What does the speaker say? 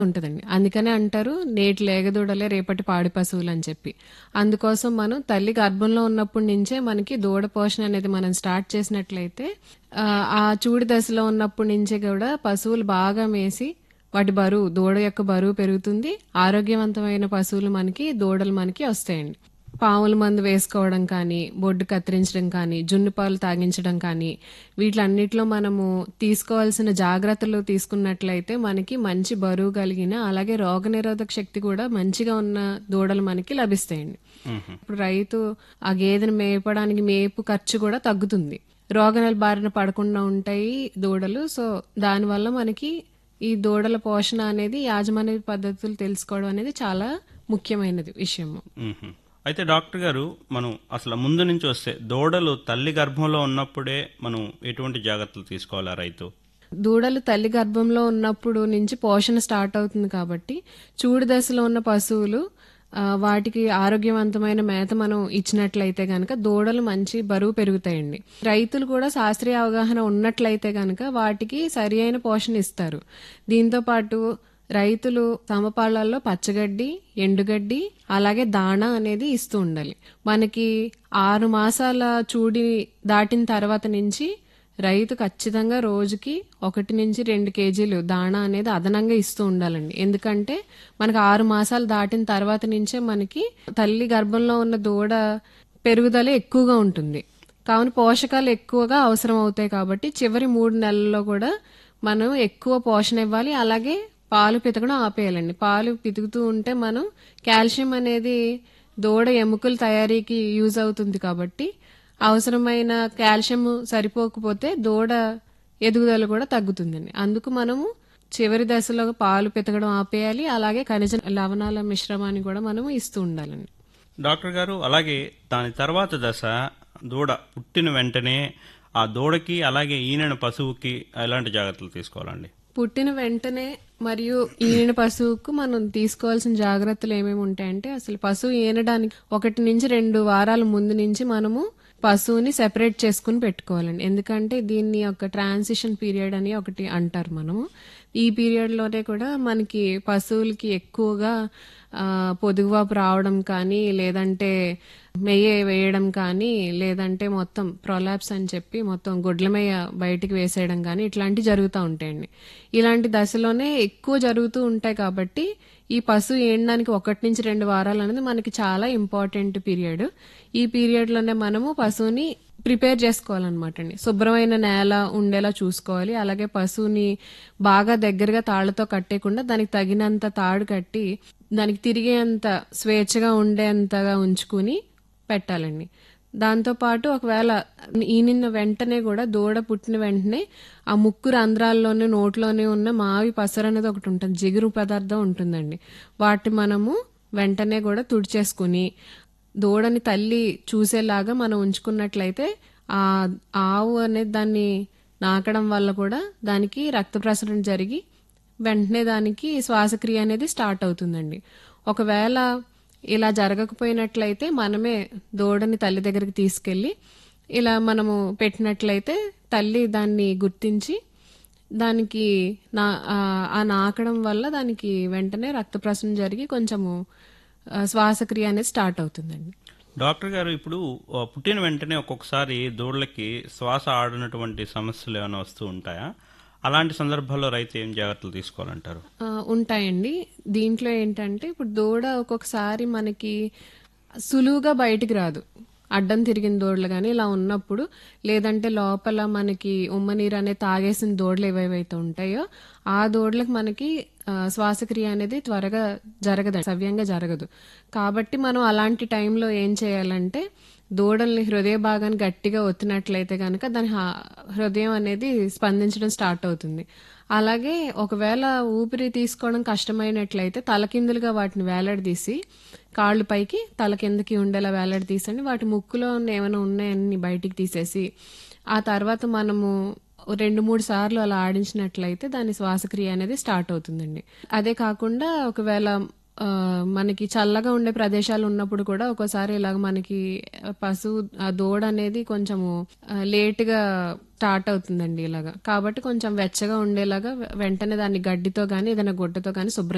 ఉంటదండి అందుకనే అంటారు నేటి లేగదూడలే రేపటి పాడి పశువులు అని చెప్పి అందుకోసం మనం తల్లి గర్భంలో ఉన్నప్పటి నుంచే మనకి దూడ పోషణ అనేది మనం స్టార్ట్ చేసినట్లయితే ఆ, ఆ చూడి దశలో ఉన్నప్పటి నుంచే కూడా పశువులు బాగా మేసి వాటి బరువు దూడ యొక్క బరువు పెరుగుతుంది ఆరోగ్యవంతమైన పశువులు మనకి దూడలు మనకి వస్తాయండి పాముల మందు వేసుకోవడం కానీ బొడ్డు కత్తిరించడం కానీ జున్ను పాలు తాగించడం కానీ వీటిలన్నిటిలో మనము తీసుకోవాల్సిన జాగ్రత్తలు తీసుకున్నట్లయితే మనకి మంచి బరువు కలిగిన అలాగే రోగనిరోధక శక్తి కూడా మంచిగా ఉన్న దూడలు మనకి లభిస్తాయండి ఇప్పుడు రైతు ఆ గేదెను మేపడానికి మేపు ఖర్చు కూడా తగ్గుతుంది రోగనల బారిన పడకుండా ఉంటాయి దూడలు సో దానివల్ల మనకి ఈ దూడల పోషణ అనేది యాజమాన్య పద్ధతులు తెలుసుకోవడం అనేది చాలా ముఖ్యమైనది విషయము మ్మ్. అయితే డాక్టర్ గారు మనం అసలు ముందు నుంచి వస్తే దూడలు తల్లి గర్భంలో ఉన్నప్పుడే మనం ఎటువంటి జాగ్రత్తలు తీసుకోవాలా రైతు దూడలు తల్లి గర్భంలో ఉన్నప్పుడు నుంచి పోషణ స్టార్ట్ అవుతుంది కాబట్టి చూడు దశలో ఉన్న పశువులు ఆ, వాటికి ఆరోగ్యవంతమైన మేత మనం ఇచ్చినట్లయితే గనక దూడలు మంచి బరువు పెరుగుతాయండి రైతులు కూడా శాస్త్రీయ అవగాహన ఉన్నట్లయితే గనక వాటికి సరి అయిన పోషణ ఇస్తారు దీంతో పాటు రైతులు సమపాళ్లలో పచ్చగడ్డి ఎండుగడ్డి అలాగే దాణా అనేది ఇస్తూ ఉండాలి మనకి ఆరు మాసాల చూడి దాటిన తర్వాత నుంచి రైతు ఖచ్చితంగా రోజుకి ఒకటి నుంచి రెండు కేజీలు దాణా అనేది అదనంగా ఇస్తూ ఉండాలండి ఎందుకంటే మనకి ఆరు మాసాలు దాటిన తర్వాత నుంచే మనకి తల్లి గర్భంలో ఉన్న దూడ పెరుగుదల ఎక్కువగా ఉంటుంది కావున పోషకాలు ఎక్కువగా అవసరం అవుతాయి కాబట్టి చివరి మూడు నెలల్లో కూడా మనం ఎక్కువ పోషణ ఇవ్వాలి అలాగే పాలు పితకడం ఆపేయాలండి పాలు పితుకుతూ ఉంటే మనం కాల్షియం అనేది దూడ ఎముకల తయారీకి యూజ్ అవుతుంది కాబట్టి అవసరమైన కాల్షియం సరిపోకపోతే దూడ ఎదుగుదల కూడా తగ్గుతుందండి అందుకు మనము చివరి దశలో పాలు పితకడం ఆపేయాలి అలాగే ఖనిజ లవణాల మిశ్రమాన్ని కూడా మనము ఇస్తూ ఉండాలండి డాక్టర్ గారు అలాగే దాని తర్వాత దశ దూడ పుట్టిన వెంటనే ఆ దూడకి అలాగే ఈనెన పశువుకి ఎలాంటి జాగ్రత్తలు తీసుకోవాలండి పుట్టిన వెంటనే మరియు ఈనిన పశువుకు మనం తీసుకోవాల్సిన జాగ్రత్తలు ఏమేమి ఉంటాయంటే అసలు పశువు ఈనడానికి ఒకటి నుంచి రెండు వారాల ముందు నుంచి మనము పశువుని సెపరేట్ చేసుకుని పెట్టుకోవాలండి ఎందుకంటే దీన్ని ఒక ట్రాన్సిషన్ పీరియడ్ అని ఒకటి అంటారు మనము ఈ పీరియడ్ లోనే కూడా మనకి పశువులకి ఎక్కువగా ఆ, పొదుగువాపు రావడం కానీ లేదంటే మెయ్య వేయడం కానీ లేదంటే మొత్తం ప్రొలాప్స్ అని చెప్పి మొత్తం గుడ్లమెయ్య బయటికి వేసేయడం కానీ ఇట్లాంటివి జరుగుతూ ఉంటాయండి ఇలాంటి దశలోనే ఎక్కువ జరుగుతూ ఉంటాయి కాబట్టి ఈ పశువు ఏండడానికి ఒకటి నుంచి రెండు వారాలు అనేది మనకి చాలా ఇంపార్టెంట్ పీరియడ్ ఈ పీరియడ్ లోనే మనము పశువుని ప్రిపేర్ చేసుకోవాలన్నమాట అండి శుభ్రమైన నేల ఉండేలా చూసుకోవాలి అలాగే పశువుని బాగా దగ్గరగా తాళ్లతో కట్టేయకుండా దానికి తగినంత తాడు కట్టి దానికి తిరిగేంత స్వేచ్ఛగా ఉండేంతగా ఉంచుకుని పెట్టాలండి దాంతో పాటు ఒకవేళ ఈనిన వెంటనే కూడా దూడ పుట్టిన వెంటనే ఆ ముక్కు రంధ్రాల్లోనే నోట్లోనే ఉన్న మావి పసరు అనేది ఒకటి ఉంటుంది జిగురు పదార్థం ఉంటుందండి వాటి మనము వెంటనే కూడా తుడిచేసుకుని దూడని తల్లి చూసేలాగా మనం ఉంచుకున్నట్లయితే ఆ ఆవు అనేది దాన్ని నాకడం వల్ల కూడా దానికి రక్త ప్రసరణ జరిగి వెంటనే దానికి శ్వాసక్రియ అనేది స్టార్ట్ అవుతుందండి ఒకవేళ ఇలా జరగకపోయినట్లయితే మనమే దూడని తల్లి దగ్గరికి తీసుకెళ్ళి ఇలా మనము పెట్టినట్లయితే తల్లి దాన్ని గుర్తించి దానికి నా ఆ- ఆ నాకడం వల్ల దానికి వెంటనే రక్త ప్రసరణ జరిగి కొంచెము ఆ, శ్వాసక్రియ అనేది స్టార్ట్ అవుతుందండి డాక్టర్ గారు ఇప్పుడు ఆ, పుట్టిన వెంటనే ఒక్కొక్కసారి దూడలకి శ్వాస ఆడినటువంటి సమస్యలు ఏమైనా వస్తూ ఉంటాయా అలాంటి సందర్భాల్లో రైతు ఏం జాగ్రత్తలు తీసుకోవాలంటారు ఆ, ఉంటాయండి దీంట్లో ఏంటంటే ఇప్పుడు దూడ ఒక్కొక్కసారి మనకి సులువుగా బయటికి రాదు అడ్డం తిరిగిన దూడలు కానీ ఇలా ఉన్నప్పుడు లేదంటే లోపల మనకి ఉమ్మ నీరు అనేది తాగేసిన దూడలు ఏవేవైతే ఉంటాయో ఆ దూడలకు మనకి ఆ, శ్వాసక్రియ అనేది త్వరగా జరగదు సవ్యంగా జరగదు కాబట్టి మనం అలాంటి టైంలో ఏం చేయాలంటే దూడల్ని హృదయ భాగాన్ని గట్టిగా ఒత్తినట్లయితే కనుక దాని హా- హృదయం అనేది స్పందించడం స్టార్ట్ అవుతుంది అలాగే ఒకవేళ ఊపిరి తీసుకోవడం కష్టమైనట్లయితే తలకిందులుగా వాటిని వేలాడదీసి కాళ్ళు పైకి తల కిందకి ఉండేలా వేలాడదీసండి వాటి ముక్కులో ఉన్న ఏమైనా ఉన్నాయన్ని బయటికి తీసేసి ఆ తర్వాత మనము రెండు మూడు సార్లు అలా ఆడించినట్లయితే దాని శ్వాసక్రియ అనేది స్టార్ట్ అవుతుందండి అదే కాకుండా ఒకవేళ ఆ, మనకి చల్లగా ఉండే ప్రదేశాలు ఉన్నప్పుడు కూడా ఒక్కోసారి ఇలాగ మనకి పశువు ఆ దూడ అనేది కొంచెము ఆ, లేటుగా స్టార్ట్ అవుతుందండి ఇలాగా కాబట్టి కొంచెం వెచ్చగా ఉండేలాగా వెంటనే దాన్ని గడ్డితో కానీ ఏదైనా గుడ్డతో కానీ శుభ్రం